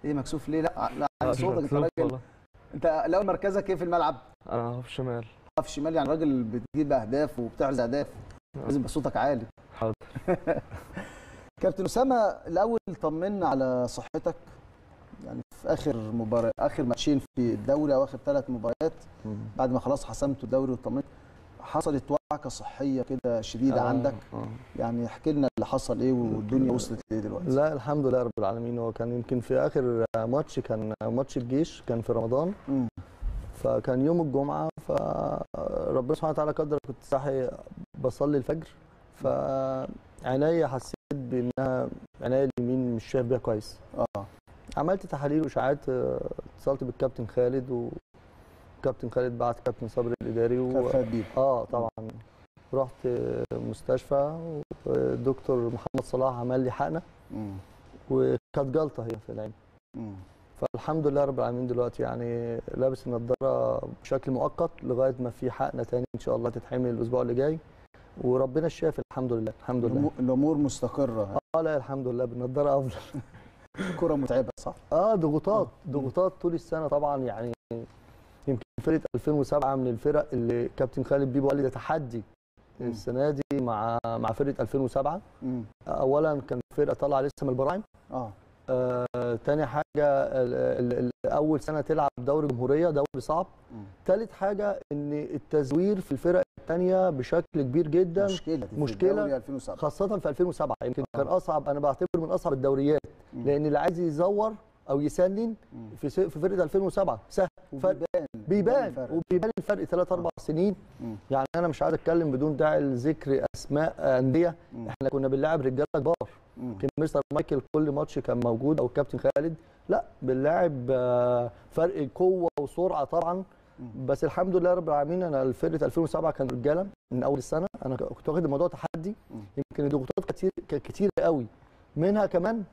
ايه مكسوف ليه لا لا على مش صوتك انت مكسوف راجل والله. انت الاول مركزك ايه في الملعب انا هاف شمال في الشمال يعني راجل بتجيب اهداف وبتحرز اهداف لازم يبقى صوتك عالي حاضر كابتن اسامه الاول طمنا على صحتك يعني في اخر مباراه اخر ماتشين في الدوري او اخر ثلاث مباريات بعد ما خلاص حسمتوا الدوري وطمنت حصلت وعكه صحيه كده شديده آه، عندك آه. يعني احكي لنا اللي حصل ايه والدنيا وصلت لايه دلوقتي لا الحمد لله رب العالمين هو كان يمكن في اخر ماتش كان ماتش الجيش كان في رمضان مم. فكان يوم الجمعه فربنا سبحانه وتعالى قدر كنت صاحي بصلي الفجر فعينيا حسيت بانها عينيا اليمين مش شايف بيها كويس اه عملت تحاليل واشاعات آه، اتصلت بالكابتن خالد وكابتن خالد بعت كابتن صبري الاداري و... كان خالد بيب اه طبعا رحت مستشفى والدكتور محمد صلاح عمل لي حقنه مم. وكانت جلطه هي في العين مم. فالحمد لله رب العالمين دلوقتي يعني لابس النضاره بشكل مؤقت لغايه ما في حقنه تاني ان شاء الله تتحمل الاسبوع اللي جاي وربنا الشافي الحمد لله الحمد لله الأمور- الامور مستقره اه لا الحمد لله بالنضاره افضل كره متعبه صح اه ضغوطات ضغوطات طول السنه طبعا يعني يمكن فرقه 2007 من الفرق اللي كابتن خالد بيبو قال لي ده تحدي مم. السنه دي مع مع فرقه 2007 مم. اولا كان فرقه طالعه لسه من البراعم اه آه، تاني حاجه ال- ال- ال- اول سنه تلعب دوري جمهوريه دوري صعب مم. تالت حاجه ان التزوير في الفرق الثانيه بشكل كبير جدا مشكله دي في مشكلة. الدوري 2007 خاصه في 2007 يمكن آه. كان اصعب انا بعتبر من اصعب الدوريات مم. لان اللي عايز يزور او يسنن مم. في س- في فرقه 2007 سهل فرق وبيبان بيبان الفرق. وبيبان الفرق 3 4 سنين مم. يعني انا مش عايز اتكلم بدون داعي لذكر اسماء انديه مم. احنا كنا بنلاعب رجاله كبار مم. يمكن مستر مايكل كل ماتش كان موجود او الكابتن خالد لا بنلاعب آه، فرق قوه وسرعه طبعا مم. بس الحمد لله رب العالمين انا فرقه 2007 كان رجاله من اول السنه انا كنت واخد الموضوع تحدي مم. يمكن الضغوطات كتير كانت كتير قوي منها كمان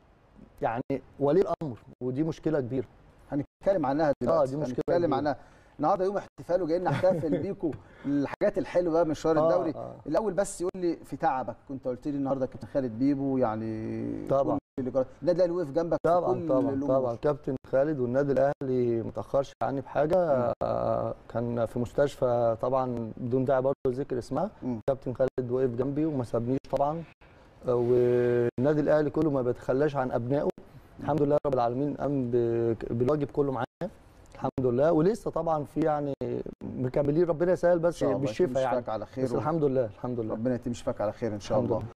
يعني ولي الامر ودي مشكله كبيره هنتكلم عنها دلوقتي دي مشكلة هنتكلم كبيرة. عنها النهارده يوم احتفال وجايين نحتفل بيكم الحاجات الحلوه بقى من شهر آه، الدوري آه. الاول بس يقول لي في تعبك كنت قلت لي النهارده كابتن خالد بيبو يعني طبعا. كل اللي جرى النادي الاهلي وقف جنبك في طبعا كل طبعا الأمور. طبعا كابتن خالد والنادي الاهلي ما تاخرش عني بحاجه آه، كان في مستشفى طبعا بدون داعي برضه ذكر اسمها مم. كابتن خالد وقف جنبي وما سابنيش طبعا آه، والنادي الاهلي كله ما بيتخلاش عن ابنائه الحمد لله رب العالمين قام ب- بالواجب كله معانا الحمد لله ولسه طبعا في يعني مكملين ربنا يسهل ان بس شاء الله بالشفاء يعني يشفاك على خير بس الحمد لله الحمد لله ربنا يتم شفاك على خير ان شاء الحمد الله لله